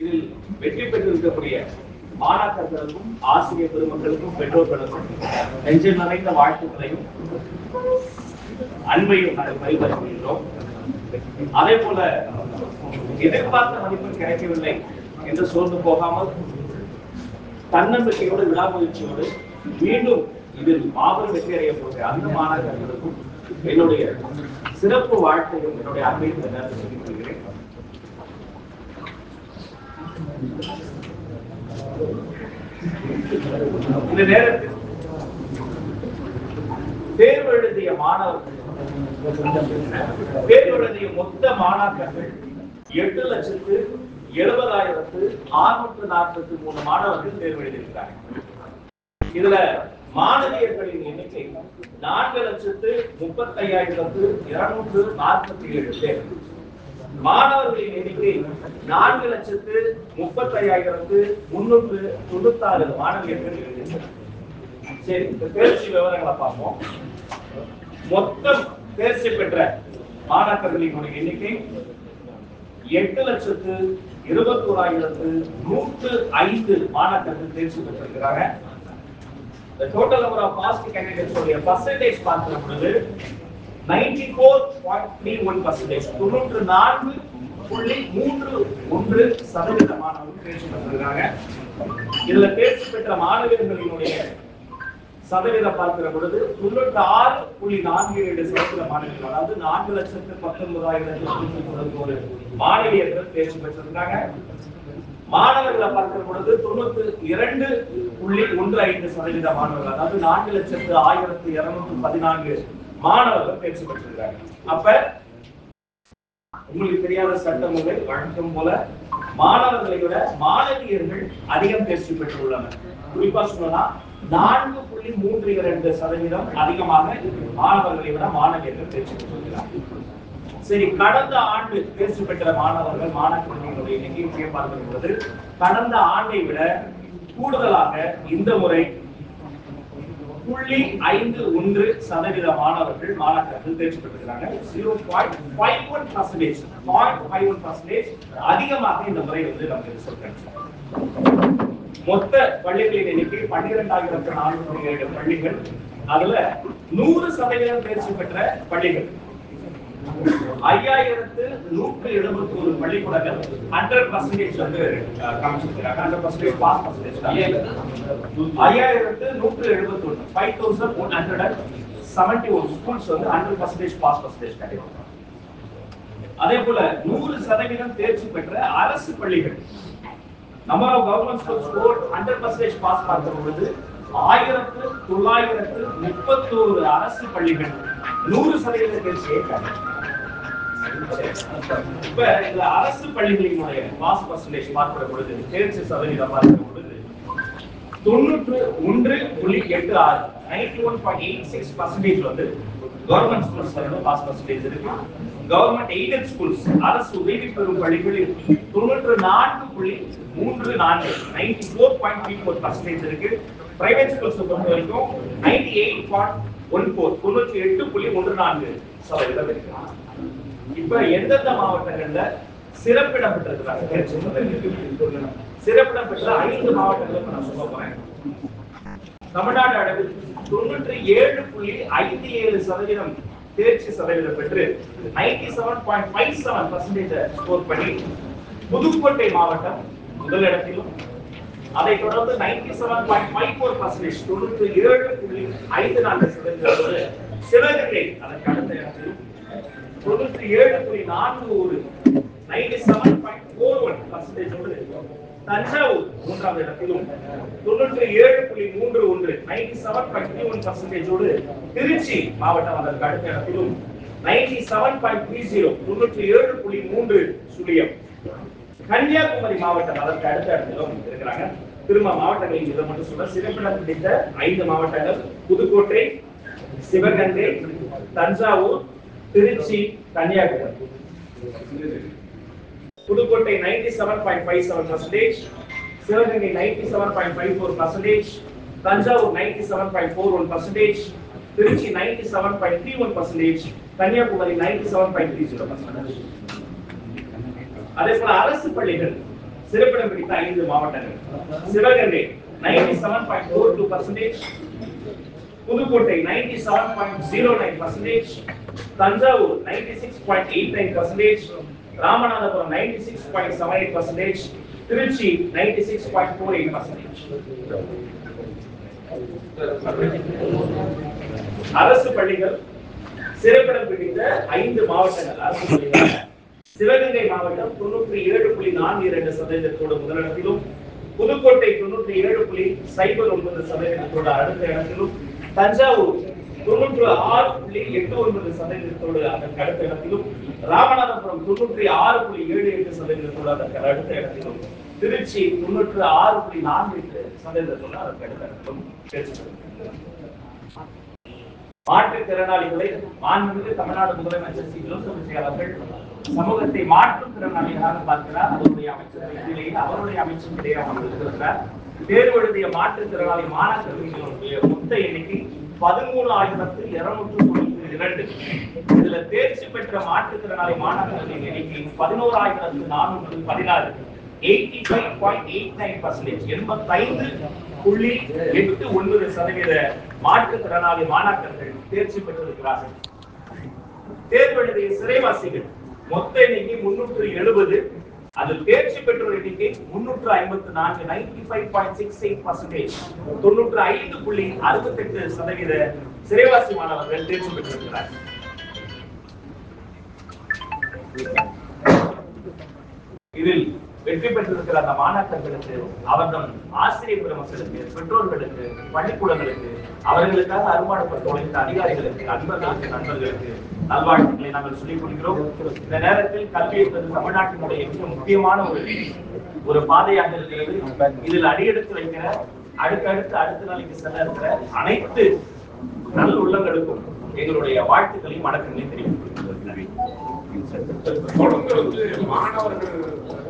இதில் வெற்றி பெற்றிருக்கக்கூடிய மாணாக்கர்களுக்கும் ஆசிரியர் பெருமக்களுக்கும் பெற்றோர்களுக்கும் நெஞ்சில் நிறைந்த வாழ்த்துக்களையும் அன்பையும் நாங்கள் பரிமாறிக்கொள்கிறோம் அதே போல எதிர்பார்த்த மதிப்பு கிடைக்கவில்லை என்று சோர்ந்து போகாமல் தன்னம்பிக்கையோடு விடாமுயற்சியோடு மீண்டும் இதில் மாபெரும் வெற்றி அடைய போகிற அந்த மாணாக்கர்களுக்கும் என்னுடைய சிறப்பு வாழ்த்தையும் என்னுடைய அன்பையும் இந்த நேரத்தில் சொல்லிக் கொள்கிறேன் இந்த நேரத்தில் தேர்வு எழுதிய மாணவர்கள் தேர்வு எழுதிய மொத்த மாணாக்கர்கள் எட்டு லட்சத்து எழுபதாயிரத்து அறுநூற்று நாற்பத்தி மூணு மாணவர்கள் தேர்வு எழுதியிருக்கிறார்கள் இதுல மாணவியர்களின் எண்ணிக்கை நான்கு லட்சத்து முப்பத்தையாயிரத்து இருநூற்று நாற்பத்தி ஏழு பேர் மாணவர்களின் எண்ணிக்கை நான்கு லட்சத்து முப்பத்தையாயிரத்து முன்னூற்று தொண்ணூத்தாறு மாணவியர்கள் எழுதியிருக்கிறார்கள் சரி இந்த தேர்ச்சி விவரங்களை பார்ப்போம் மொத்தம் தேர்ச்சி பெற்ற மாணாக்கர்களின் எண்ணிக்கை எட்டு லட்சத்து இருபத்தோராயிரத்து நூற்று ஐந்து மாணாக்கர்கள் தேர்ச்சி பெற்றிருக்கிறாங்க The total number of passed candidates உடைய percentage பார்க்கிற பொழுது 94.31 percentage தொண்ணூற்று நான்கு புள்ளி மூன்று ஒன்று சதவீத மாணவர்கள் தேர்ச்சி பெற்றிருக்கிறாங்க இதுல தேர்ச்சி பெற்ற மாணவர்களினுடைய சதவீதம் பார்க்கிற பொழுது தொண்ணூற்றி ஆறு புள்ளி நான்கு ஏழு சதவீத மாணவிகள் அதாவது நான்கு லட்சத்து பத்தொன்பதாயிரத்தி நூற்றி தொண்ணூத்தி ஒரு மாணவியர்கள் தேர்ச்சி பெற்றிருக்காங்க மாணவர்களை பார்க்கிற பொழுது தொண்ணூத்தி இரண்டு புள்ளி ஒன்று ஐந்து சதவீத மாணவர்கள் அதாவது நான்கு லட்சத்து ஆயிரத்து இருநூற்று பதினான்கு மாணவர்கள் தேர்ச்சி பெற்றிருக்காங்க அப்ப உங்களுக்கு தெரியாத சட்டம் முறை வழக்கம் போல மாணவர்களை விட மாணவியர்கள் அதிகம் தேர்ச்சி பெற்றுள்ளனர் குறிப்பா சொல்லலாம் நான்கு புள்ளி மூன்று இரண்டு சதவீதம் அதிகமாக மாணவர்களை விட மாணவியர்கள் தேர்ச்சி பெற்றுள்ளார்கள் சரி கடந்த ஆண்டு தேர்ச்சி பெற்ற மாணவர்கள் மாணவர்களுடைய எண்ணிக்கையை பார்க்கும் பொழுது கடந்த ஆண்டை விட கூடுதலாக இந்த முறை புள்ளி ஐந்து ஒன்று சதவீத மாணவர்கள் மாணாக்கர்கள் தேர்ச்சி பெற்றிருக்கிறாங்க zero point five one percentage point five one percentage அதிகமாக இந்த முறை வந்து நமக்கு ரிசல்ட் கிடைச்சிருக்கு மொத்த பள்ளிகளின் எண்ணிக்கை பன்னிரெண்டாயிரத்து நானூற்றி ஏழு பள்ளிகள் அதுல நூறு சதவீதம் தேர்ச்சி பெற்ற பள்ளிகள் ஐயாயிரத்து நூற்று எழுபத்தி ஒரு பள்ளிக்கூடங்கள் ஹண்ட்ரட் பர்சன்டேஜ் வந்து அஹ், காமிச்சிருக்கிறாங்க ஹண்ட்ரட் பர்சன்டேஜ் பாஸ் பர்சன்டேஜ் ஐயாயிரத்து நூற்று எழுபத்தி ஒன்று five thousand one hundred and seventy one schools வந்து ஹண்ட்ரட் பர்சன்டேஜ் பாஸ் பர்சன்டேஜ் கிடைக்கும் அதே போல நூறு சதவீதம் தேர்ச்சி பெற்ற அரசு பள்ளிகள் number of government school score hundred percentage pass பார்க்கும் பொழுது ஆயிரத்து தொள்ளாயிரத்து முப்பத்தோரு அரசு பள்ளிகள் நூறு சதவீத தேர்ச்சியை காட்டுது. இப்ப இந்த அரசு பள்ளிகளினுடைய பாஸ் பர்சன்டேஜ் பார்க்கிற பொழுது தேர்ச்சி சதவீதம் பார்க்கிற பொழுது தொண்ணூற்று ஒன்று புள்ளி எட்டு ஆறு ninety one point eight six percentage வந்து கவர்மெண்ட் ஸ்கூல்ஸ் வந்து பாஸ் பர்சன்டேஜ் இருக்கு கவர்மெண்ட் எய்டட் ஸ்கூல்ஸ் அரசு உதவி பெறும் பள்ளிகளில் தொண்ணூற்று நான்கு புள்ளி மூன்று நான்கு ninety four point three four percentage இருக்கு பிரைவேட் ஸ்கூல்ஸ் பொறுத்த வரைக்கும் ninety eight point one four தொண்ணூற்றி எட்டு புள்ளி ஒன்று நான்கு சதவீதம் இருக்கு இப்ப எந்தெந்த மாவட்டங்கள்ல சிறப்பிடம் பெற்றிருக்கிறாங்க தேர்ச்சி சதவீதம்? சிறப்பிடம் பெற்ற ஐந்து மாவட்டங்களுக்கு நான் சொல்ல போறேன் தமிழ்நாடு அளவில் தொண்ணூற்றி ஏழு புள்ளி ஐந்து ஏழு சதவீதம் தேர்ச்சி சதவீதம் பெற்று ninety seven point five seven percentage score பண்ணி புதுக்கோட்டை மாவட்டம் முதலிடத்திலும் அதைத் தொடர்ந்து ninety seven point five four percentage தொண்ணூற்றி ஏழு புள்ளி ஐந்து நான்கு சதவீதத்தோடு சிவகங்கை அதற்கு அடுத்த இடத்திலும் தொண்ணூற்றி ஏழு புள்ளி நான்கு ஒரு ninety seven point four one பர்சன்டேஜோடு தஞ்சாவூர் மூன்றாம் இடத்திலும் தொண்ணூற்றி ஏழு புள்ளி மூன்று ஒன்று ninety seven point three one பர்சன்டேஜோடு திருச்சி மாவட்டம் அதற்கு அடுத்த இடத்திலும் ninety seven point three zero தொண்ணூற்றி ஏழு புள்ளி மூன்று சுழியம் கன்னியாகுமரி மாவட்டம் அதற்கு அடுத்த இடத்திலும் இருக்கிறாங்க திரும்ப மாவட்டங்களில் இதை மட்டும் சொல்ல சிறப்பிடம் பிடித்த ஐந்து மாவட்டங்கள் Pudukkottai Sivaganga Thanjavur Trichy Kanyakumari Pudukkottai ninety seven point five seven percentage Sivaganga ninety seven point five four percentage Thanjavur ninety seven point four one percentage Trichy ninety seven point three one percentage Kanyakumari ninety seven point three zero percentage அதே போல அரசு பள்ளிகள் சிறப்பிடம் பிடித்த ஐந்து மாவட்டங்கள் Sivaganga ninety seven point four two percentage Pudukkottai ninety seven point zero nine percentage Thanjavur ninety six point eight nine percentage Ramanathapuram ninety six point seven eight percentage Trichy ninety six point four eight percentage அரசு பள்ளிகள் சிறப்பிடம் பிடித்த ஐந்து மாவட்டங்கள் அரசு பள்ளிகள் சிவகங்கை மாவட்டம் தொண்ணூற்றி ஏழு புள்ளி நான்கு இரண்டு சதவீதத்தோடு முதலிடத்திலும் புதுக்கோட்டை தொண்ணூற்றி ஏழு புள்ளி சைபர் ஒன்பது சதவீதத்தோடு அடுத்த இடத்திலும் தஞ்சாவூர் தொண்ணூற்று ஆறு புள்ளி எட்டு ஒன்பது சதவீதத்தோடு அதற்கு அடுத்த இடத்திலும் ராமநாதபுரம் தொண்ணூற்றி ஆறு புள்ளி ஏழு எட்டு சதவீதத்தோடு அதற்கு அடுத்த இடத்திலும் திருச்சி தொண்ணூற்று ஆறு புள்ளி நான்கு எட்டு சதவீதத்தோடு அதற்கு அடுத்த இடத்திலும் தேர்ச்சி பெற்றிருக்கிறது. மாற்றுத்திறனாளிகளை மாண்புமிகு தமிழ்நாடு முதலமைச்சர் சி ஜோசப் விஜய் அவர்கள் சமூகத்தை மாற்றும் திறனாளிகளாக பார்க்கிறார் அவருடைய அமைச்சரவையிலேயே அவருடைய அமைச்சரிடையே அவர் இருக்கிறார் தேர்வு எழுதிய மாற்றுத்திறனாளி மாணாக்கர்களுடைய மொத்த எண்ணிக்கை பதிமூணு ஆயிரத்து இருநூற்று தொண்ணூத்தி இரண்டு இதுல தேர்ச்சி பெற்ற மாற்றுத்திறனாளி மாணாக்கர்களின் எண்ணிக்கை பதினோராயிரத்து நானூற்று பதினாறு eighty five point eight nine percentage எண்பத்தைந்து புள்ளி எட்டு ஒன்பது சதவீத மாற்றுத்திறனாளி மாணாக்கர்கள் தேர்ச்சி பெற்றிருக்கிறார்கள் தேர்வு எழுதிய சிறைவாசிகள் மொத்த எண்ணிக்கை முன்னூற்று எழுபது அதில் தேர்ச்சி பெற்றோர் எண்ணிக்கை முன்னூற்று ஐம்பத்து நான்கு ninety five point six eight percentage தொண்ணூற்று ஐந்து புள்ளி அறுபத்தெட்டு சதவீத சிறைவாசி மாணவர்கள் தேர்ச்சி பெற்றிருக்கிறார்கள் இதில் வெற்றி பெற்றிருக்கிற அந்த மாணாக்கர்களுக்கு அவர்தம் ஆசிரியர் பெருமக்களுக்கு பெற்றோர்களுக்கு பள்ளிக்கூடங்களுக்கு அவர்களுக்காக அருமானப்பட்டு உழைத்த அதிகாரிகளுக்கு நண்பர்களுக்கு நண்பர்களுக்கு நல்வாழ்த்துக்களை நாங்கள் சொல்லிக் கொள்கிறோம் இந்த நேரத்தில் கல்வி என்பது தமிழ்நாட்டினுடைய மிக முக்கியமான ஒரு ஒரு பாதையாக இருக்கிறது இதில் அடியெடுத்து வைக்கிற அடுத்தடுத்து அடுத்த நாளைக்கு செல்ல இருக்கிற அனைத்து நல்ல உள்ளங்களுக்கும் எங்களுடைய வாழ்த்துக்களையும் வணக்கங்களையும் தெரிவித்துக் கொள்கிறேன் தொடர்ந்து வந்து மாணவர்கள்